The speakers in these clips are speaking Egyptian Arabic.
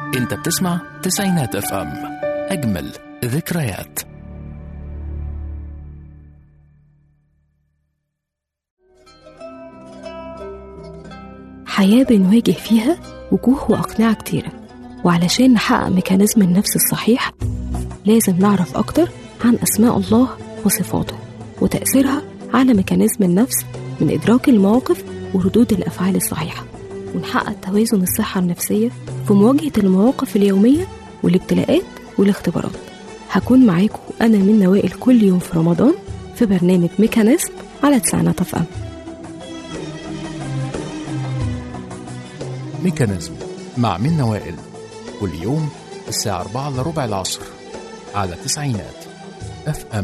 انت بتسمع تسعينات اف ام اجمل ذكريات حياة بنواجه فيها وجوه وأقنعة كتيرة وعلشان نحقق ميكانيزم النفس الصحيح لازم نعرف أكتر عن أسماء الله وصفاته وتأثيرها على ميكانيزم النفس من إدراك المواقف وردود الأفعال الصحيحة ونحقق توازن الصحة النفسية في مواجهة المواقف اليومية والابتلاءات والاختبارات هكون معاكم أنا من نوائل كل يوم في رمضان في برنامج ميكانيزم على تسعينات اف ام ميكانيزم مع منى وائل كل يوم الساعة 4 إلا ربع العصر على تسعينات اف ام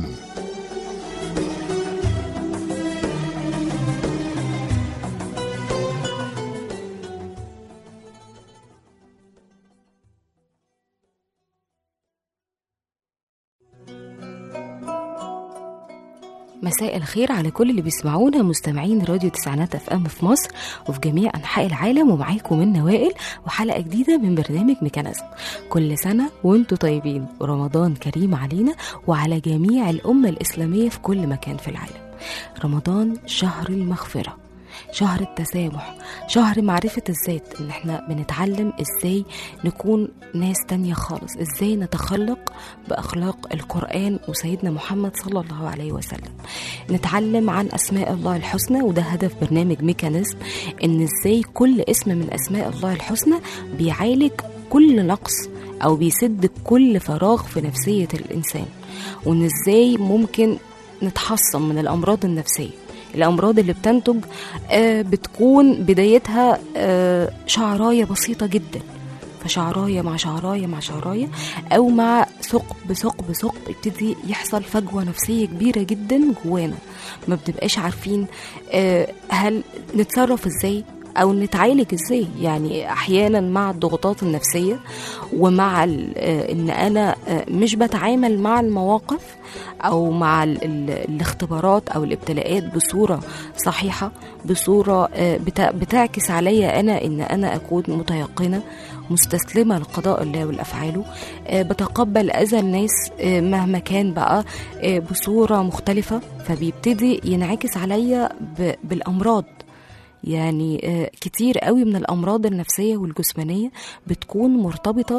مساء الخير على كل اللي بيسمعونا مستمعين راديو تسعينات اف ام في مصر وفي جميع انحاء العالم ومعاكم من نوائل وحلقه جديده من برنامج ميكانيزم كل سنه وانتم طيبين ورمضان كريم علينا وعلى جميع الامه الاسلاميه في كل مكان في العالم رمضان شهر المغفره شهر التسامح شهر معرفة الذات ان احنا بنتعلم ازاي نكون ناس تانية خالص ازاي نتخلق بأخلاق القرآن وسيدنا محمد صلى الله عليه وسلم نتعلم عن أسماء الله الحسنى وده هدف برنامج ميكانيزم ان ازاي كل اسم من أسماء الله الحسنى بيعالج كل نقص أو بيسد كل فراغ في نفسية الإنسان وان ازاي ممكن نتحصن من الأمراض النفسية الأمراض اللي بتنتج آه، بتكون بدايتها آه، شعراية بسيطة جدا فشعراية مع شعراية مع شعراية أو مع ثقب ثقب ثقب يبتدي يحصل فجوة نفسية كبيرة جدا جوانا ما بنبقاش عارفين آه، هل نتصرف ازاي او نتعالج ازاي يعني احيانا مع الضغوطات النفسيه ومع ال- آه، ان انا آه، مش بتعامل مع المواقف او مع ال- ال- الاختبارات او الابتلاءات بصوره صحيحه بصوره آه، بتا- بتعكس عليا انا ان انا اكون متيقنه مستسلمه لقضاء الله والافعاله آه، بتقبل اذى الناس آه، مهما كان بقى آه، بصوره مختلفه فبيبتدي ينعكس عليا ب- بالامراض يعني آه، كتير قوي من الامراض النفسيه والجسمانيه بتكون مرتبطه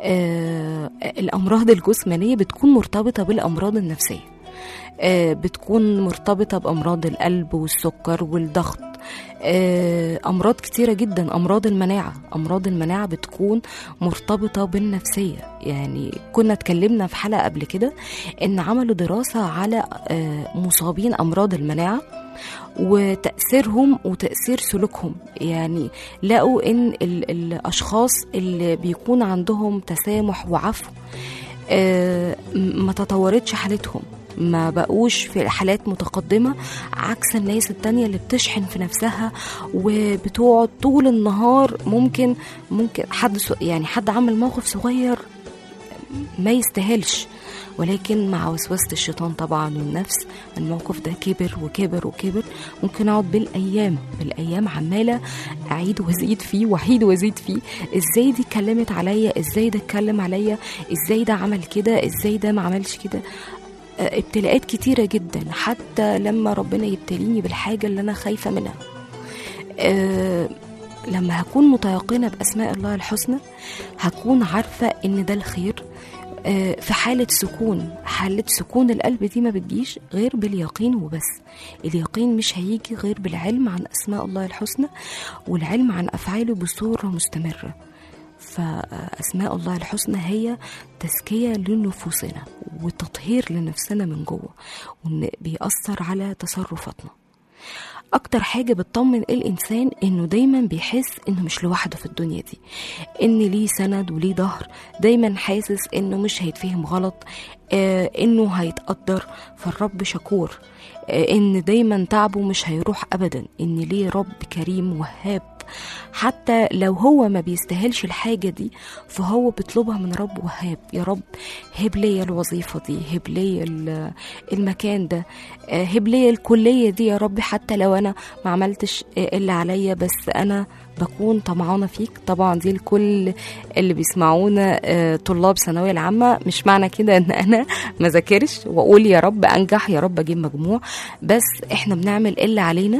آه، الامراض الجسمانيه بتكون مرتبطه بالامراض النفسيه آه، بتكون مرتبطه بامراض القلب والسكر والضغط آه، امراض كتيره جدا امراض المناعه امراض المناعه بتكون مرتبطه بالنفسيه يعني كنا اتكلمنا في حلقه قبل كده ان عملوا دراسه على آه، مصابين امراض المناعه وتأثيرهم وتأثير سلوكهم يعني لقوا إن ال- الأشخاص اللي بيكون عندهم تسامح وعفو آه، م- ما تطورتش حالتهم ما بقوش في حالات متقدمة عكس الناس التانية اللي بتشحن في نفسها وبتقعد طول النهار ممكن ممكن حد س- يعني حد عمل موقف صغير ما يستاهلش ولكن مع وسوسة الشيطان طبعا والنفس الموقف ده كبر وكبر وكبر ممكن اقعد بالايام بالايام عماله اعيد وازيد فيه واعيد وازيد فيه ازاي دي اتكلمت عليا ازاي ده اتكلم عليا ازاي ده عمل كده ازاي ده ما عملش كده آه، ابتلاءات كتيرة جدا حتى لما ربنا يبتليني بالحاجة اللي أنا خايفة منها آه، لما هكون متيقنة بأسماء الله الحسنى هكون عارفة إن ده الخير آه، في حالة سكون حالة سكون القلب دي ما بتجيش غير باليقين وبس اليقين مش هيجي غير بالعلم عن أسماء الله الحسنى والعلم عن أفعاله بصورة مستمرة فأسماء الله الحسنى هي تزكية لنفوسنا وتطهير لنفسنا من جوه وإن بيأثر على تصرفاتنا اكتر حاجه بتطمن الانسان انه دايما بيحس انه مش لوحده في الدنيا دي ان ليه سند وليه ظهر دايما حاسس انه مش هيتفهم غلط آه انه هيتقدر فالرب شكور آه ان دايما تعبه مش هيروح ابدا ان ليه رب كريم وهاب حتى لو هو ما بيستاهلش الحاجة دي فهو بيطلبها من رب وهاب يا رب هب لي الوظيفة دي هب لي ال- المكان ده آه، هب لي الكلية دي يا رب حتى لو أنا ما عملتش آه، اللي عليا بس أنا بكون طمعانة فيك طبعا دي الكل اللي بيسمعونا آه، طلاب ثانوية العامة مش معنى كده ان انا ما ذاكرش واقول يا رب انجح يا رب اجيب مجموع بس احنا بنعمل اللي علينا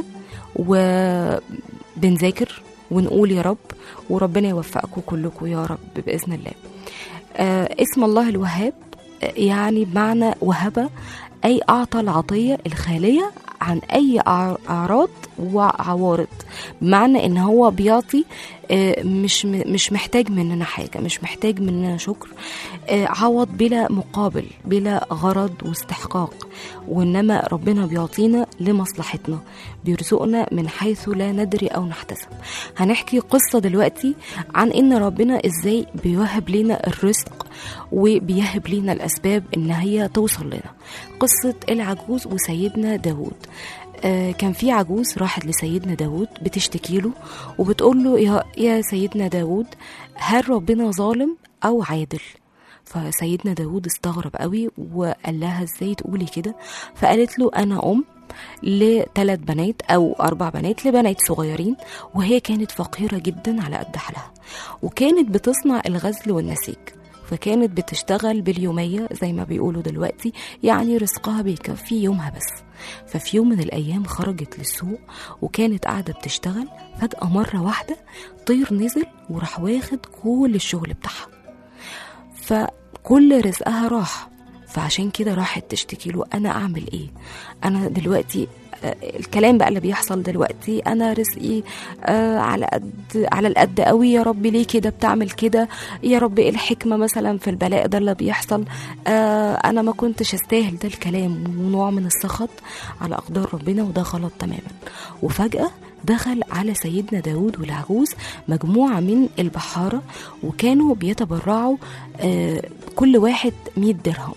وبنذاكر ونقول يا رب وربنا يوفقكم كلكم يا رب بإذن الله آه اسم الله الوهاب آه، يعني بمعنى وهبة أي أعطى العطية الخالية عن أي أع- أعراض وعوارض بمعنى إن هو بيعطي آه، مش م- مش محتاج مننا حاجة مش محتاج مننا شكر آه، عوض بلا مقابل بلا غرض واستحقاق وإنما ربنا بيعطينا لمصلحتنا بيرزقنا من حيث لا ندري أو نحتسب هنحكي قصة دلوقتي عن إن ربنا إزاي بيوهب لنا الرزق وبيهب لنا الأسباب إن هي توصل لنا قصة العجوز وسيدنا داود آه، كان في عجوز راحت لسيدنا داود بتشتكي له وبتقول له يا, يا سيدنا داود هل ربنا ظالم أو عادل فسيدنا داود استغرب قوي وقال لها ازاي تقولي كده فقالت له انا ام لثلاث بنات او اربع بنات لبنات صغيرين وهي كانت فقيره جدا على قد حالها وكانت بتصنع الغزل والنسيج فكانت بتشتغل باليومية زي ما بيقولوا دلوقتي يعني رزقها بيكفي يومها بس ففي يوم من الأيام خرجت للسوق وكانت قاعدة بتشتغل فجأة مرة واحدة طير نزل وراح واخد كل الشغل بتاعها فكل رزقها راح فعشان كده راحت تشتكي له انا اعمل ايه انا دلوقتي آه، الكلام بقى اللي بيحصل دلوقتي انا رزقي آه على قد على القد قوي يا رب ليه كده بتعمل كده يا رب ايه الحكمه مثلا في البلاء ده اللي بيحصل آه انا ما كنتش استاهل ده الكلام ونوع من السخط على اقدار ربنا وده غلط تماما وفجاه دخل على سيدنا داود والعجوز مجموعة من البحارة وكانوا بيتبرعوا آه، كل واحد مئة درهم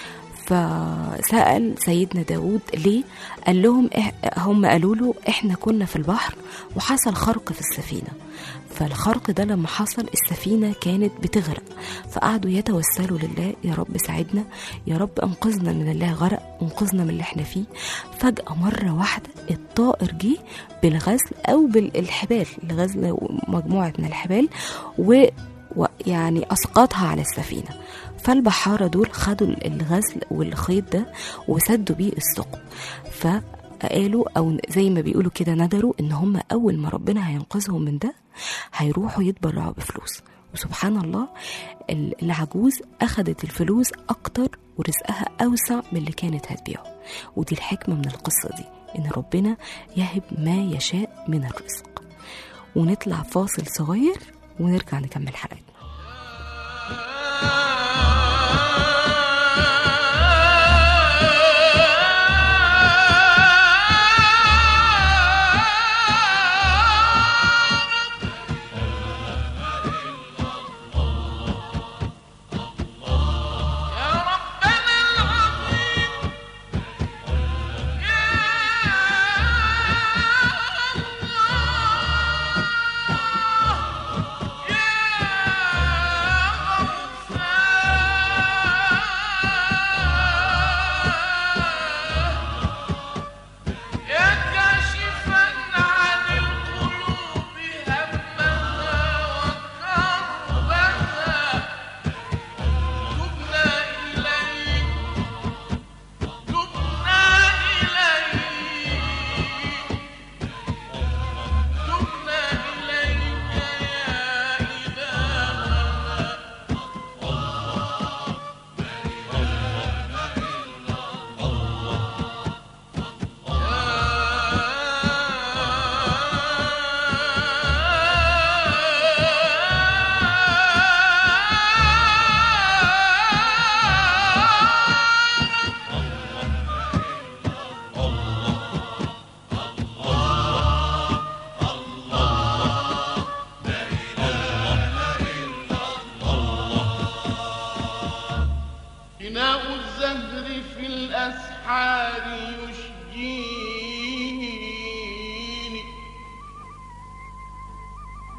فسأل سيدنا داود ليه قال لهم إح- هم قالوا له احنا كنا في البحر وحصل خرق في السفينة فالخرق ده لما حصل السفينة كانت بتغرق فقعدوا يتوسلوا لله يا رب ساعدنا يا رب انقذنا من الله غرق انقذنا من اللي احنا فيه فجأة مرة واحدة الطائر جه بالغزل أو بالحبال الغزل مجموعة من الحبال و ويعني أسقطها على السفينة فالبحارة دول خدوا الغزل والخيط ده وسدوا بيه الثقب فقالوا أو زي ما بيقولوا كده ندروا إن هم أول ما ربنا هينقذهم من ده هيروحوا يتبرعوا بفلوس وسبحان الله ال- العجوز أخدت الفلوس أكتر ورزقها أوسع من اللي كانت هتبيعه ودي الحكمة من القصة دي إن ربنا يهب ما يشاء من الرزق ونطلع فاصل صغير ونرجع نكمل حلقتنا يا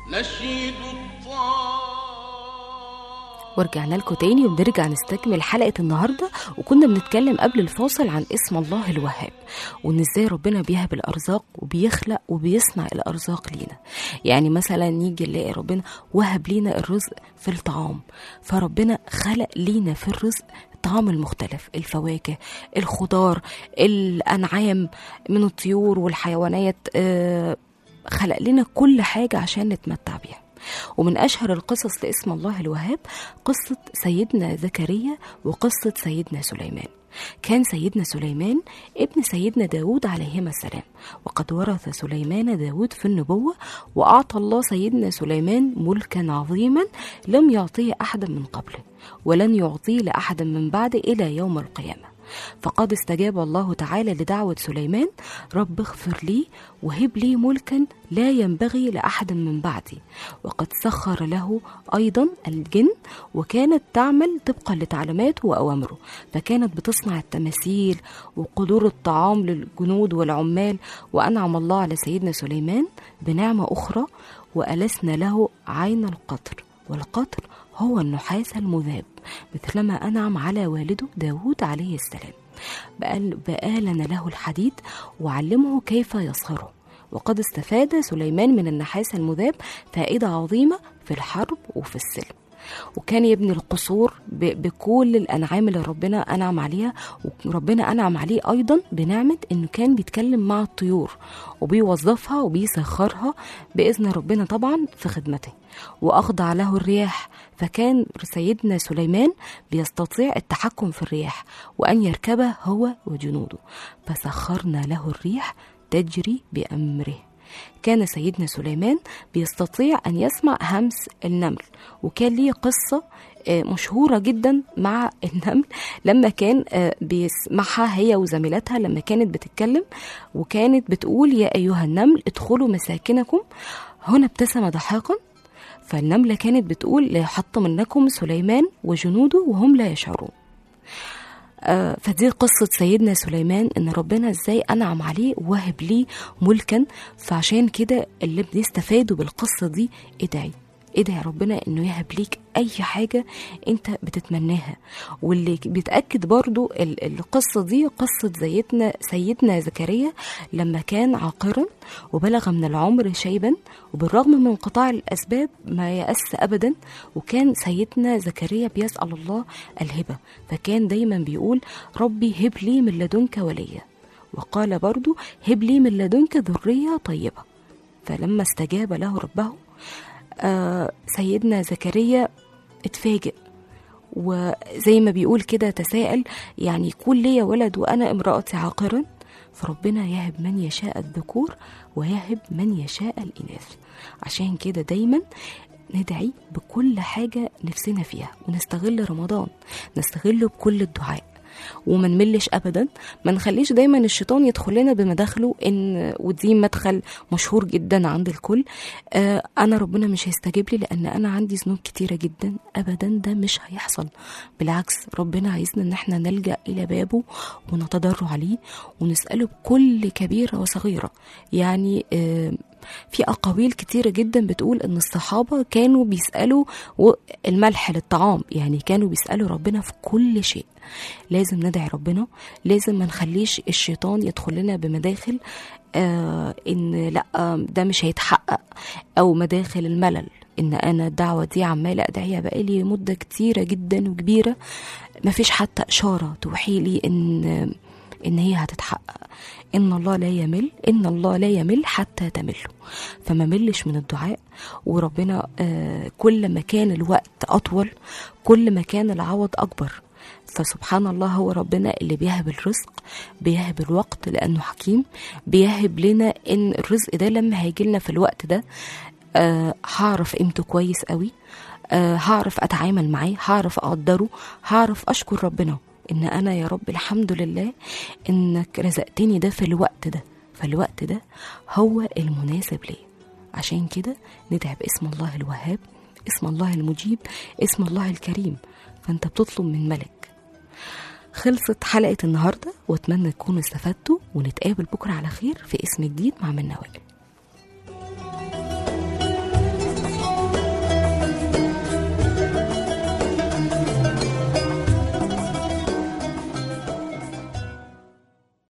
نشيد الطاعة ورجعنا لكم تاني وبنرجع نستكمل حلقة النهاردة وكنا بنتكلم قبل الفاصل عن اسم الله الوهاب وان ازاي ربنا بيهب الارزاق وبيخلق وبيصنع الارزاق لينا يعني مثلا نيجي نلاقي ربنا وهب لينا الرزق في الطعام فربنا خلق لينا في الرزق الطعام المختلف الفواكه الخضار الانعام من الطيور والحيوانات آه، خلق لنا كل حاجة عشان نتمتع بيها ومن أشهر القصص لاسم الله الوهاب قصة سيدنا زكريا وقصة سيدنا سليمان كان سيدنا سليمان ابن سيدنا داود عليهما السلام وقد ورث سليمان داود في النبوة وأعطى الله سيدنا سليمان ملكا عظيما لم يعطيه أحدا من قبله ولن يعطيه لأحد من بعده إلى يوم القيامة فقد استجاب الله تعالى لدعوة سليمان رب اغفر لي وهب لي ملكا لا ينبغي لأحد من بعدي وقد سخر له أيضا الجن وكانت تعمل طبقا لتعليماته وأوامره فكانت بتصنع التماثيل وقدور الطعام للجنود والعمال وأنعم الله على سيدنا سليمان بنعمة أخرى وألسنا له عين القطر والقطر هو النحاس المذاب مثلما أنعم على والده داود عليه السلام بقال بآلن له الحديد وعلمه كيف يصهره وقد استفاد سليمان من النحاس المذاب فائدة عظيمة في الحرب وفي السلم وكان يبني القصور ب- بكل الانعام اللي ربنا انعم عليها وربنا انعم عليه ايضا بنعمه انه كان بيتكلم مع الطيور وبيوظفها وبيسخرها باذن ربنا طبعا في خدمته واخضع له الرياح فكان سيدنا سليمان بيستطيع التحكم في الرياح وان يركبه هو وجنوده فسخرنا له الريح تجري بامره كان سيدنا سليمان بيستطيع أن يسمع همس النمل وكان ليه قصة آه، مشهورة جدا مع النمل لما كان آه، بيسمعها هي وزميلتها لما كانت بتتكلم وكانت بتقول يا أيها النمل ادخلوا مساكنكم هنا ابتسم ضحاكا فالنملة كانت بتقول ليحط منكم سليمان وجنوده وهم لا يشعرون آه، فدي قصة سيدنا سليمان إن ربنا إزاي أنعم عليه ووهب ليه ملكا فعشان كده اللي بنستفاده بالقصة دي ادعي ادعي ربنا انه يهب ليك اي حاجة انت بتتمناها واللي بيتأكد برضو ال- القصة دي قصة سيدنا سيدنا زكريا لما كان عاقرا وبلغ من العمر شيبا وبالرغم من انقطاع الأسباب ما يأس أبدا وكان سيدنا زكريا بيسأل الله الهبة فكان دايما بيقول ربي هب لي من لدنك وليا وقال برضو هب لي من لدنك ذرية طيبة فلما استجاب له ربه آه سيدنا زكريا اتفاجئ وزي ما بيقول كده تساءل يعني يكون ليا ولد وانا امرأتي عاقرا فربنا يهب من يشاء الذكور ويهب من يشاء الإناث عشان كده دايما ندعي بكل حاجة نفسنا فيها ونستغل رمضان نستغله بكل الدعاء وما نملش ابدا ما نخليش دايما الشيطان يدخل لنا بمداخله ان ودي مدخل مشهور جدا عند الكل آه انا ربنا مش هيستجيب لي لان انا عندي ذنوب كتيره جدا ابدا ده مش هيحصل بالعكس ربنا عايزنا ان احنا نلجا الى بابه ونتضرع عليه ونساله بكل كبيره وصغيره يعني آه في أقاويل كتيرة جدا بتقول إن الصحابة كانوا بيسألوا و- الملح للطعام يعني كانوا بيسألوا ربنا في كل شيء لازم ندعي ربنا لازم ما نخليش الشيطان يدخل لنا بمداخل آه إن لا آه، ده مش هيتحقق أو مداخل الملل إن أنا الدعوة دي عمالة أدعيها بقالي مدة كتيرة جدا وكبيرة مفيش حتى إشارة توحي لي إن ان هي هتتحقق ان الله لا يمل ان الله لا يمل حتى تمله فما ملش من الدعاء وربنا آه كل ما كان الوقت اطول كل ما كان العوض اكبر فسبحان الله هو ربنا اللي بيهب الرزق بيهب الوقت لانه حكيم بيهب لنا ان الرزق ده لما هيجي لنا في الوقت ده آه هعرف قيمته كويس قوي آه هعرف اتعامل معاه هعرف اقدره هعرف اشكر ربنا ان انا يا رب الحمد لله انك رزقتني ده في الوقت ده فالوقت ده هو المناسب ليه عشان كده ندعي باسم الله الوهاب اسم الله المجيب اسم الله الكريم فانت بتطلب من ملك خلصت حلقة النهاردة واتمنى تكونوا استفدتوا ونتقابل بكرة على خير في اسم جديد مع من نوائل